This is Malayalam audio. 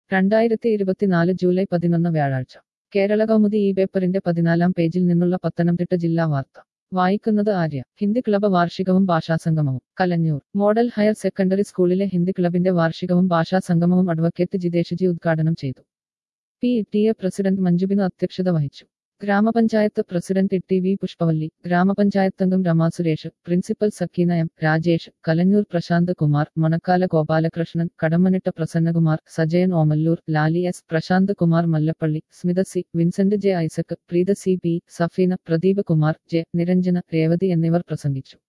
രണ്ടായിരത്തി ഇരുപത്തിനാല് ജൂലൈ പതിനൊന്ന് വ്യാഴാഴ്ച കേരള കൗമുദി ഈ പേപ്പറിന്റെ പതിനാലാം പേജിൽ നിന്നുള്ള പത്തനംതിട്ട ജില്ലാ വാർത്ത വായിക്കുന്നത് ആര്യ ഹിന്ദി ക്ലബ് വാർഷികവും ഭാഷാസംഗമവും കലഞ്ഞൂർ മോഡൽ ഹയർ സെക്കൻഡറി സ്കൂളിലെ ഹിന്ദി ക്ലബിന്റെ വാർഷികവും ഭാഷാസംഗമവും അഡ്വക്കേറ്റ് ജിതേഷ്ജി ഉദ്ഘാടനം ചെയ്തു പി ടി എ പ്രസിഡന്റ് മഞ്ജുബിന് അധ്യക്ഷത വഹിച്ചു gramapanchayat president T V Pushpavalli gramapanchayat അംഗം Rama Suresh principal Sakeena M Rajesh Kalanjoor Prasanth Kumar Manakkala Gopalakrishnan Kadammanitta Prasannakumar Sajayan Omallur Lali S Prasanth Kumar Mallappally Smitha C Vincent J Isaac Preetha C P Safeena Pradeep Kumar J Niranjana Revathi എന്നിവർ പ്രസംഗിച്ചു